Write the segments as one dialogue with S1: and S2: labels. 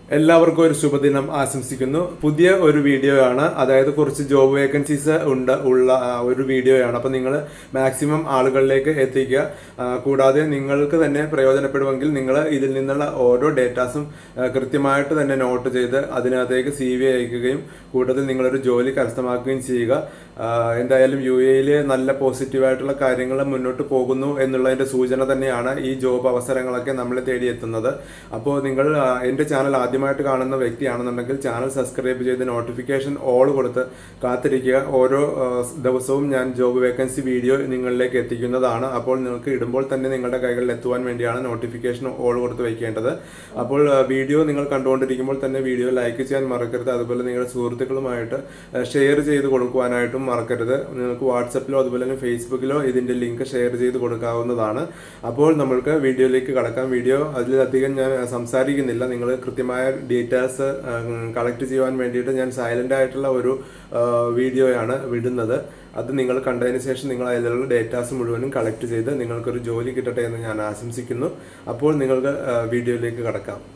S1: എല്ലാവർക്കും ഒരു ശുഭദിനം ആശംസിക്കുന്നു പുതിയ ഒരു വീഡിയോ ആണ് അതായത് കുറച്ച് ജോബ് വേക്കൻസീസ് ഉണ്ട് ഉള്ള ആ, ഒരു വീഡിയോയാണ് അപ്പോൾ നിങ്ങൾ മാക്സിമം ആളുകളിലേക്ക് എത്തിക്കുക ആ, കൂടാതെ നിങ്ങൾക്ക് തന്നെ പ്രയോജനപ്പെടുമെങ്കിൽ നിങ്ങൾ ഇതിൽ നിന്നുള്ള ഓരോ ഡേറ്റാസും ആ, കൃത്യമായിട്ട് തന്നെ നോട്ട് ചെയ്ത് അതിനകത്തേക്ക് സി വി അയക്കുകയും കൂട്ടത്തിൽ നിങ്ങളൊരു ജോലി കരസ്ഥമാക്കുകയും ചെയ്യുക ആ, എന്തായാലും യു എയിൽ നല്ല പോസിറ്റീവായിട്ടുള്ള കാര്യങ്ങൾ മുന്നോട്ട് പോകുന്നു എന്നുള്ളതിന്റെ സൂചന തന്നെയാണ് ഈ ജോബ് അവസരങ്ങളൊക്കെ നമ്മളെ തേടിയെത്തുന്നത് അപ്പോൾ നിങ്ങൾ ആ, എൻ്റെ ചാനൽ ആദ്യമായിട്ട് കാണുന്ന വ്യക്തിയാണെന്നുണ്ടെങ്കിൽ ചാനൽ സബ്സ്ക്രൈബ് ചെയ്ത് നോട്ടിഫിക്കേഷൻ ഓൾ കൊടുത്ത് കാത്തിരിക്കുക ഓരോ ആ, ദിവസവും ഞാൻ ജോബ് വേക്കൻസി വീഡിയോ നിങ്ങളിലേക്ക് എത്തിക്കുന്നതാണ് അപ്പോൾ നിങ്ങൾക്ക് ഇടുമ്പോൾ തന്നെ നിങ്ങളുടെ കൈകളിൽ എത്തുവാൻ വേണ്ടിയാണ് നോട്ടിഫിക്കേഷൻ ഓൾ കൊടുത്ത് വയ്ക്കേണ്ടത് അപ്പോൾ ആ, വീഡിയോ നിങ്ങൾ കണ്ടുകൊണ്ടിരിക്കുമ്പോൾ തന്നെ വീഡിയോ ലൈക്ക് ചെയ്യാൻ മറക്കരുത് അതുപോലെ നിങ്ങളുടെ സുഹൃത്തുക്കളുമായിട്ട് ഷെയർ ചെയ്ത് കൊടുക്കുവാനായിട്ടും മറക്കരുത് നിങ്ങൾക്ക് വാട്സപ്പിലോ അതുപോലെ തന്നെ ഫേസ്ബുക്കിലോ ഇതിന്റെ ലിങ്ക് ഷെയർ ചെയ്ത് കൊടുക്കാവുന്നതാണ് അപ്പോൾ നമ്മൾക്ക് വീഡിയോയിലേക്ക് കടക്കാം വീഡിയോ അതിലധികം ഞാൻ സംസാരിക്കുന്നില്ല നിങ്ങൾ കൃത്യമായ ഡീറ്റെയിൽസ് കളക്ട് ചെയ്യുവാൻ വേണ്ടിയിട്ട് ഞാൻ സൈലന്റ് ആയിട്ടുള്ള ഒരു ആ, വീഡിയോയാണ് വിടുന്നത് അത് നിങ്ങൾ കണ്ടതിന് ശേഷം നിങ്ങൾ അതിലുള്ള ഡേറ്റാസ് മുഴുവനും കളക്ട് ചെയ്ത് നിങ്ങൾക്കൊരു ജോലി കിട്ടട്ടെ എന്ന് ഞാൻ ആശംസിക്കുന്നു അപ്പോൾ നിങ്ങൾക്ക് ആ, വീഡിയോയിലേക്ക് കടക്കാം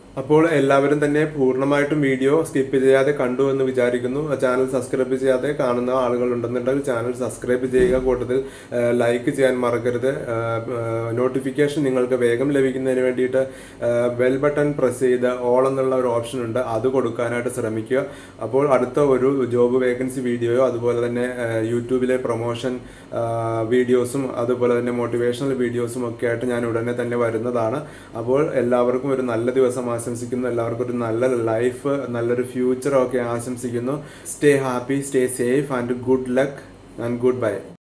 S1: അപ്പോൾ എല്ലാവരും തന്നെ പൂർണ്ണമായിട്ടും വീഡിയോ സ്കിപ്പ് ചെയ്യാതെ കണ്ടു എന്ന് വിചാരിക്കുന്നു ചാനൽ സബ്സ്ക്രൈബ് ചെയ്യാതെ കാണുന്ന ആളുകൾ ഉണ്ടെന്നുണ്ടെങ്കിൽ ചാനൽ സബ്സ്ക്രൈബ് ചെയ്യുക കൂട്ടത്തിൽ ലൈക്ക് ചെയ്യാൻ മറക്കരുത് നോട്ടിഫിക്കേഷൻ നിങ്ങൾക്ക് വേഗം ലഭിക്കുന്നതിന് വേണ്ടിയിട്ട് ബെൽ ബട്ടൺ പ്രസ് ചെയ്ത് ഓൾ എന്നുള്ള ഒരു ഓപ്ഷൻ ഉണ്ട് അത് കൊടുക്കാനായിട്ട് ശ്രമിക്കുക അപ്പോൾ അടുത്ത ഒരു ജോബ് വേക്കൻസി വീഡിയോയോ അതുപോലെ തന്നെ ആ, യൂട്യൂബിലെ പ്രൊമോഷൻ വീഡിയോസും അതുപോലെ തന്നെ മോട്ടിവേഷണൽ വീഡിയോസും ഒക്കെ ആയിട്ട് ഞാൻ ഉടനെ തന്നെ വരുന്നതാണ് അപ്പോൾ എല്ലാവർക്കും ഒരു നല്ല ദിവസം ആശംസിക്കുന്നു എല്ലാവർക്കും ഒരു നല്ല ലൈഫ് നല്ലൊരു ഫ്യൂച്ചർ ഒക്കെ ആശംസിക്കുന്നു stay happy stay safe and good luck and good bye